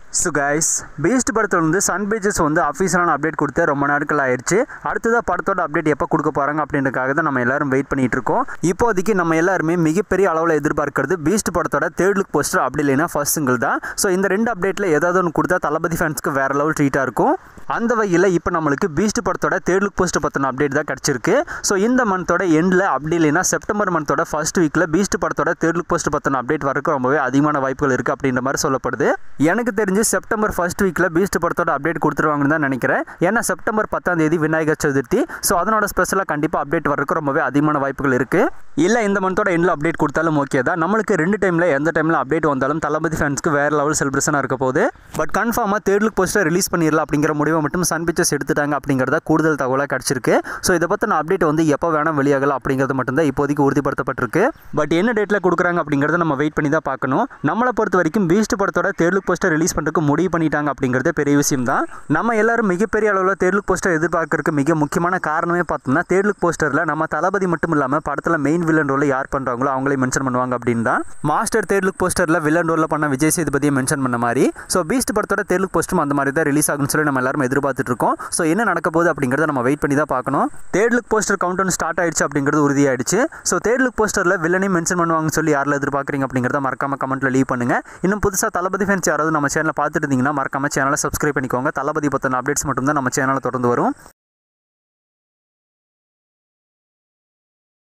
so guys Beast படத்தில் வந்து Sun beaches வந்து அஃபீஷியலான அப்டேட் கொடுத்து ரொம்ப நாட்கள் ஆயிடுச்சு அடுத்ததாக படத்தோட அப்டேட் எப்போ கொடுக்க போகிறாங்க அப்படின்றதுக்காக தான் நம்ம எல்லாரும் வெயிட் பண்ணிட்டு இருக்கோம் இப்போதைக்கு நம்ம எல்லாருமே மிகப்பெரிய அளவில் எதிர்பார்க்கிறது பீஸ்ட் படத்தோட தேர்ட் லுக் போஸ்டர் அப்படி இல்லைன்னா ஃபர்ஸ்ட் சிங்கிள் தான் ஸோ இந்த ரெண்டு அப்டேட்டில் ஏதாவது ஒன்று கொடுத்தா தளபதி ஃபேன்ஸ்க்கு வேற லெவல் ட்ரீட்டாக இருக்கும் அந்த வகையில் இப்போ நம்மளுக்கு பீஸ்ட் படத்தோட தேர்ட் லுக் போஸ்டர் பற்றின அப்டேட் தான் கிடச்சிருக்கு ஸோ இந்த மந்தோட எண்டில் அப்படி இல்லைன்னா செப்டம்பர் மந்தோட ஃபர்ஸ்ட் வீக்கில் பீஸ்ட் படத்தோட தேர்ட் லுக் போஸ்டர் பற்றின அப்டேட் வரக்கு ரொம்பவே அதிகமான வாய்ப்புகள் இருக்குது அப்படின்ற மாதிரி சொல்லப்படுது எனக்கு தெரிஞ்சு செப்டம்பர் ஃபர்ஸ்ட் வீக்கில் பீஸ்ட் படத்தோட அப்டேட் கொடுத்துருவாங்கன்னு தான் நினைக்கிறேன் ஏன்னா செப்டம்பர் பத்தாம் தேதி விநாயகர் சதுர்த்தி ஸோ அதனோட ஸ்பெஷலாக கண்டிப்பாக அப்டேட் வரக்கு ரொம்பவே அதிகமான வாய்ப்புகள் இருக்குது இல்லை இந்த மந்தோட எண்டில் அப்டேட் கொடுத்தாலும் ஓகே தான் நம்மளுக்கு ரெண்டு டைமில் எந்த டைமில் அப்டேட் வந்தாலும் தளபதி ஃபேன்ஸ்க்கு வேறு லெவல் செலிப்ரேஷனாக இருக்க போகுது பட் கன்ஃபார்மாக தேர்ட் லுக் போஸ்டர் ரிலீஸ் பண்ணிடலாம் அப்படிங்கிற முடிவை மட்டும் சன் பிக்சர்ஸ் எடுத்துட்டாங்க அப்படிங்கிறத கூடுதல் தகவலாக கிடச்சிருக்கு ஸோ இதை பற்றின அப்டேட் வந்து எப்போ வேணால் வெளியாகலாம் அப்படிங்கிறது மட்டும்தான் இப்போதைக்கு உறுதிப்படுத்தப்பட்டிருக்கு பட் என்ன டேட்டில் கொடுக்குறாங்க அப்படிங்கிறத நம்ம வெயிட் பண்ணி தான் பார்க்கணும் நம்மளை பொறுத்த வரைக்கும் பீஸ்ட் படத்தோட தேர்ட் லுக் போஸ்டர் ரிலீஸ் பண்ணுறதுக்கு முடிவு பண்ணிட்டாங்க அப்படிங்கிறது பெரிய விஷயம் தான் நம்ம எல்லாரும் மிகப்பெரிய அளவில் தேர்ட் லுக் போஸ்டர் எதிர்பார்க்கறதுக்கு மிக முக்கியமான காரணமே பார்த்தோம்னா தேர்ட் லுக் போஸ்டரில் நம்ம தளபதி மட்டும் இல்லாமல் படத்தில் மெயின் வில்லன் ரோலில் யார் பண்ணுறாங்களோ அவங்களே மென்ஷன் பண்ணுவாங்க அப்படின்னு தான் மாஸ்டர் தேர்ட் லுக் போஸ்டரில் வில்லன் ரோலில் பண்ண விஜய் சேதுபதியை மென்ஷன் பண்ண மாதிரி ஸோ பீஸ்ட் படத்தோட தேர்ட் லுக் போஸ்டும் அந்த மாதிரி தான் ரிலீஸ் ஆகும்னு சொல்லி நம்ம எல்லாரும் எதிர்பார்த்துட்டு இருக்கோம் ஸோ என்ன நடக்க போகுது அப்படிங்கிறத நம்ம வெயிட் பண்ணி தான் பார்க்கணும் third look poster count one start ஆயிடுச்சு அப்படிங்கிறது உறுதியாயிடுச்சு ஸோ தேர்ட் லுக் போஸ்டரில் வில்லனையும் மென்ஷன் பண்ணுவாங்கன்னு சொல்லி யாரில் எதிர்பார்க்குறீங்க அப்படிங்கிறத மறக்காம கமெண்ட்டில் லீவ் பண்ணுங்க இன்னும் புதுசாக தளபதி ஃபேன்ஸ் யாராவது நம்ம சேனலை பார்த்துட்டு இருந்தீங்கன்னா மறக்காம சேனலை சப்ஸ்கிரைப் பண்ணிக்கோங்க தளபதி பற்றின அப்டேட்ஸ் மட்டும் தான் நம்ம சேனலில் தொடர்ந்து வரும்